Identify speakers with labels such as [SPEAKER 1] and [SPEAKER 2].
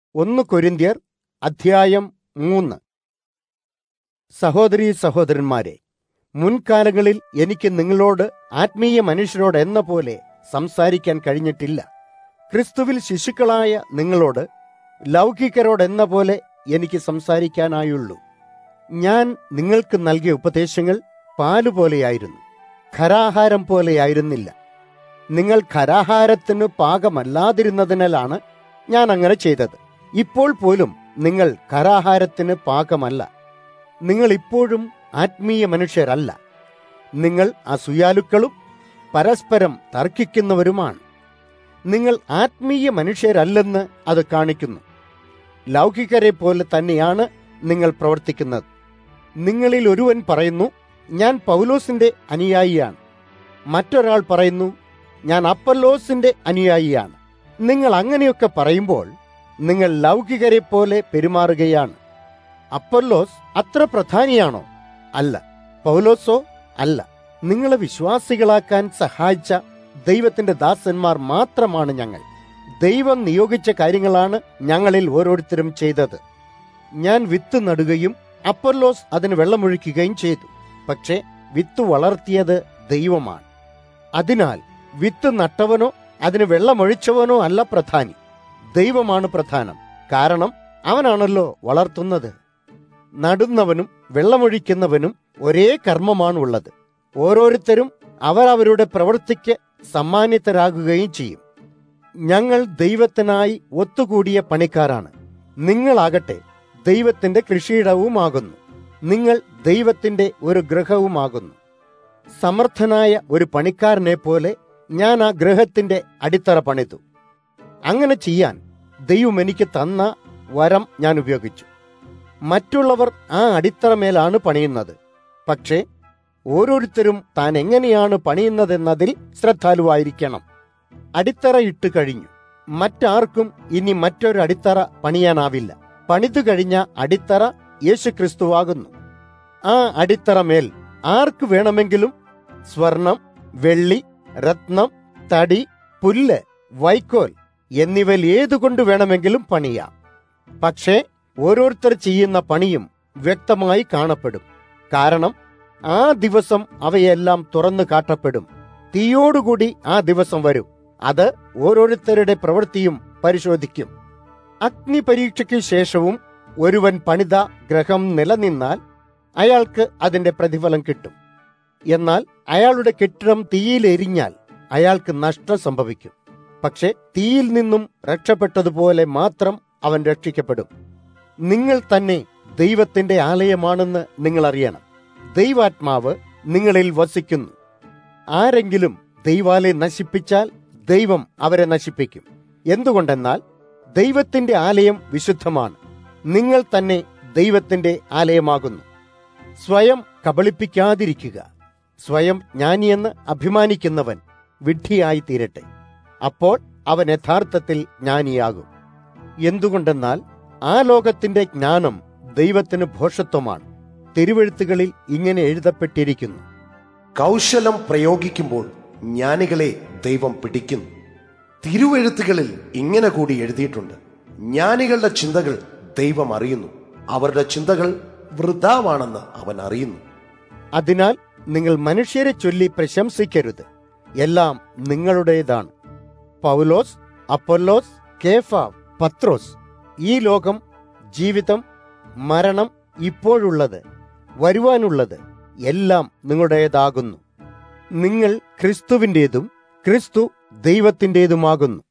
[SPEAKER 1] ഒന്ന് കൊരിന്ത്യർ അധ്യായം മൂന്ന് സഹോദരീ സഹോദരന്മാരെ മുൻകാലങ്ങളിൽ എനിക്ക് നിങ്ങളോട് ആത്മീയ മനുഷ്യരോട് എന്ന പോലെ സംസാരിക്കാൻ കഴിഞ്ഞിട്ടില്ല ക്രിസ്തുവിൽ ശിശുക്കളായ നിങ്ങളോട് ലൗകികരോട് എന്ന പോലെ എനിക്ക് സംസാരിക്കാനായുള്ളൂ ഞാൻ നിങ്ങൾക്ക് നൽകിയ ഉപദേശങ്ങൾ പാലുപോലെയായിരുന്നു ഖരാഹാരം പോലെയായിരുന്നില്ല നിങ്ങൾ ഖരാഹാരത്തിന് പാകമല്ലാതിരുന്നതിനാലാണ് ഞാൻ അങ്ങനെ ചെയ്തത് ഇപ്പോൾ പോലും നിങ്ങൾ ഖരാഹാരത്തിന് പാകമല്ല നിങ്ങൾ ഇപ്പോഴും ആത്മീയ മനുഷ്യരല്ല നിങ്ങൾ അസൂയാലുക്കളും പരസ്പരം തർക്കിക്കുന്നവരുമാണ് നിങ്ങൾ ആത്മീയ മനുഷ്യരല്ലെന്ന് അത് കാണിക്കുന്നു ലൗകികരെ പോലെ തന്നെയാണ് നിങ്ങൾ പ്രവർത്തിക്കുന്നത് നിങ്ങളിൽ ഒരുവൻ പറയുന്നു ഞാൻ പൗലോസിന്റെ അനുയായിയാണ് മറ്റൊരാൾ പറയുന്നു ഞാൻ അപ്പല്ലോസിന്റെ അനുയായിയാണ് നിങ്ങൾ അങ്ങനെയൊക്കെ പറയുമ്പോൾ നിങ്ങൾ ലൗകികരെ പോലെ പെരുമാറുകയാണ് അപ്പല്ലോസ് അത്ര പ്രധാനിയാണോ അല്ല പൗലോസോ അല്ല നിങ്ങളെ വിശ്വാസികളാക്കാൻ സഹായിച്ച ദൈവത്തിന്റെ ദാസന്മാർ മാത്രമാണ് ഞങ്ങൾ ദൈവം നിയോഗിച്ച കാര്യങ്ങളാണ് ഞങ്ങളിൽ ഓരോരുത്തരും ചെയ്തത് ഞാൻ വിത്ത് നടുകയും അപ്പല്ലോസ് അതിന് വെള്ളമൊഴിക്കുകയും ചെയ്തു പക്ഷേ വിത്ത് വളർത്തിയത് ദൈവമാണ് അതിനാൽ വിത്ത് നട്ടവനോ അതിന് വെള്ളമൊഴിച്ചവനോ അല്ല പ്രധാനി ദൈവമാണ് പ്രധാനം കാരണം അവനാണല്ലോ വളർത്തുന്നത് നടുന്നവനും വെള്ളമൊഴിക്കുന്നവനും ഒരേ കർമ്മമാണുള്ളത് ഓരോരുത്തരും അവരവരുടെ പ്രവൃത്തിക്ക് സമ്മാനിതരാകുകയും ചെയ്യും ഞങ്ങൾ ദൈവത്തിനായി ഒത്തുകൂടിയ പണിക്കാരാണ് നിങ്ങളാകട്ടെ ദൈവത്തിന്റെ കൃഷിയിടവുമാകുന്നു നിങ്ങൾ ദൈവത്തിന്റെ ഒരു ഗൃഹവുമാകുന്നു സമർത്ഥനായ ഒരു പണിക്കാരനെ പോലെ ഞാൻ ആ ഗ്രഹത്തിന്റെ അടിത്തറ പണിതു അങ്ങനെ ചെയ്യാൻ ദൈവം എനിക്ക് തന്ന വരം ഞാൻ ഉപയോഗിച്ചു മറ്റുള്ളവർ ആ അടിത്തറമേലാണ് പണിയുന്നത് പക്ഷേ ഓരോരുത്തരും താൻ എങ്ങനെയാണ് പണിയുന്നതെന്നതിൽ ശ്രദ്ധാലുവായിരിക്കണം അടിത്തറ ഇട്ട് കഴിഞ്ഞു മറ്റാർക്കും ഇനി മറ്റൊരു അടിത്തറ പണിയാനാവില്ല പണിതു കഴിഞ്ഞ അടിത്തറ യേശുക്രിസ്തുവാകുന്നു ആ അടിത്തറമേൽ ആർക്ക് വേണമെങ്കിലും സ്വർണം വെള്ളി രത്നം തടി പുല്ല് വൈക്കോൽ എന്നിവയിൽ ഏതുകൊണ്ട് വേണമെങ്കിലും പണിയാം പക്ഷേ ഓരോരുത്തർ ചെയ്യുന്ന പണിയും വ്യക്തമായി കാണപ്പെടും കാരണം ആ ദിവസം അവയെല്ലാം തുറന്നു കാട്ടപ്പെടും തീയോടുകൂടി ആ ദിവസം വരും അത് ഓരോരുത്തരുടെ പ്രവൃത്തിയും പരിശോധിക്കും അഗ്നി പരീക്ഷയ്ക്ക് ശേഷവും ഒരുവൻ പണിത ഗ്രഹം നിലനിന്നാൽ അയാൾക്ക് അതിന്റെ പ്രതിഫലം കിട്ടും എന്നാൽ അയാളുടെ കെട്ടിടം തീയിലെരിഞ്ഞാൽ അയാൾക്ക് നഷ്ടം സംഭവിക്കും പക്ഷെ തീയിൽ നിന്നും രക്ഷപ്പെട്ടതുപോലെ മാത്രം അവൻ രക്ഷിക്കപ്പെടും നിങ്ങൾ തന്നെ ദൈവത്തിന്റെ ആലയമാണെന്ന് നിങ്ങൾ അറിയണം ദൈവാത്മാവ് നിങ്ങളിൽ വസിക്കുന്നു ആരെങ്കിലും ദൈവാലയം നശിപ്പിച്ചാൽ ദൈവം അവരെ നശിപ്പിക്കും എന്തുകൊണ്ടെന്നാൽ ദൈവത്തിന്റെ ആലയം വിശുദ്ധമാണ് നിങ്ങൾ തന്നെ ദൈവത്തിന്റെ ആലയമാകുന്നു സ്വയം കബളിപ്പിക്കാതിരിക്കുക സ്വയം ജ്ഞാനിയെന്ന് അഭിമാനിക്കുന്നവൻ വിഡ്ഢിയായി തീരട്ടെ അപ്പോൾ അവൻ യഥാർത്ഥത്തിൽ ജ്ഞാനിയാകും എന്തുകൊണ്ടെന്നാൽ ആ ലോകത്തിന്റെ ജ്ഞാനം ദൈവത്തിന് ഭോഷത്വമാണ് തിരുവെഴുത്തുകളിൽ ഇങ്ങനെ എഴുതപ്പെട്ടിരിക്കുന്നു
[SPEAKER 2] കൗശലം പ്രയോഗിക്കുമ്പോൾ ജ്ഞാനികളെ ദൈവം പിടിക്കുന്നു തിരുവെഴുത്തുകളിൽ ഇങ്ങനെ കൂടി എഴുതിയിട്ടുണ്ട് ജ്ഞാനികളുടെ ചിന്തകൾ ദൈവം അറിയുന്നു അവരുടെ ചിന്തകൾ വൃഥാവാണെന്ന് അവൻ അറിയുന്നു
[SPEAKER 1] അതിനാൽ നിങ്ങൾ മനുഷ്യരെ ചൊല്ലി പ്രശംസിക്കരുത് എല്ലാം നിങ്ങളുടേതാണ് പൗലോസ് അപ്പൊല്ലോസ് കേഫ പത്രോസ് ഈ ലോകം ജീവിതം മരണം ഇപ്പോഴുള്ളത് വരുവാനുള്ളത് എല്ലാം നിങ്ങളുടേതാകുന്നു നിങ്ങൾ ക്രിസ്തുവിൻ്റെതും ക്രിസ്തു ദൈവത്തിൻ്റെതുമാകുന്നു